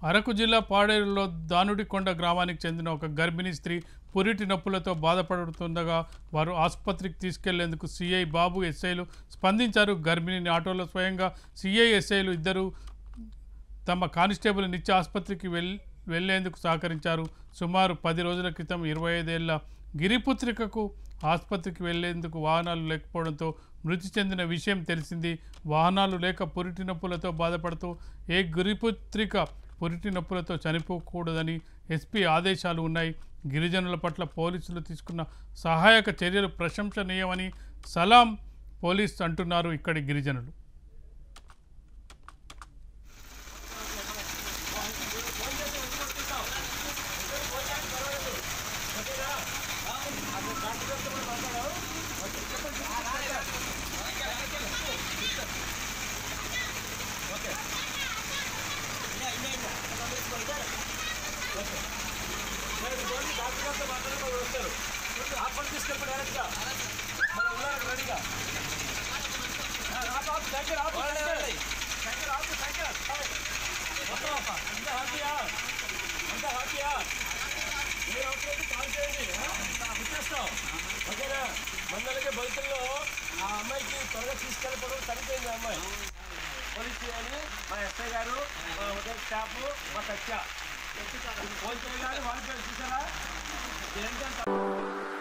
అరకు జిల్లా పాడేరులో దానుడికొండ గ్రామానికి చెందిన ఒక గర్భిణీ స్త్రీ పురిటి నొప్పులతో బాధపడుతుండగా వారు ఆసుపత్రికి తీసుకెళ్లేందుకు సిఐ బాబు ఎస్ఐలు స్పందించారు గర్భిణిని ఆటోలో స్వయంగా సిఐ ఎస్ఐలు ఇద్దరు తమ కానిస్టేబుల్ నిత్య ఆసుపత్రికి వెల్ వెళ్లేందుకు సహకరించారు సుమారు పది రోజుల క్రితం ఇరవై ఐదేళ్ల గిరిపుత్రికకు ఆసుపత్రికి వెళ్లేందుకు వాహనాలు లేకపోవడంతో మృతి చెందిన విషయం తెలిసింది వాహనాలు లేక పురిటి నొప్పులతో బాధపడుతూ ఏ గిరిపుత్రిక పురిటి నొప్పులతో చనిపోకూడదని ఎస్పీ ఆదేశాలు ఉన్నాయి గిరిజనుల పట్ల పోలీసులు తీసుకున్న సహాయక చర్యలు ప్రశంసనీయమని సలాం పోలీస్ అంటున్నారు ఇక్కడి గిరిజనులు ఓకేనా మందలకి బతుల్లో ఆ అమ్మాయికి త్వరగా తీసుకెళ్ళిపోవడం చనిపోయింది ఆ అమ్మాయి పోలీస్ చేయాలి మా ఎస్ఐ గారు మా హోటల్ స్టాఫ్ మా సత్య పోలీసు గారు వాళ్ళ పేరు చూసారా ఏంటంటే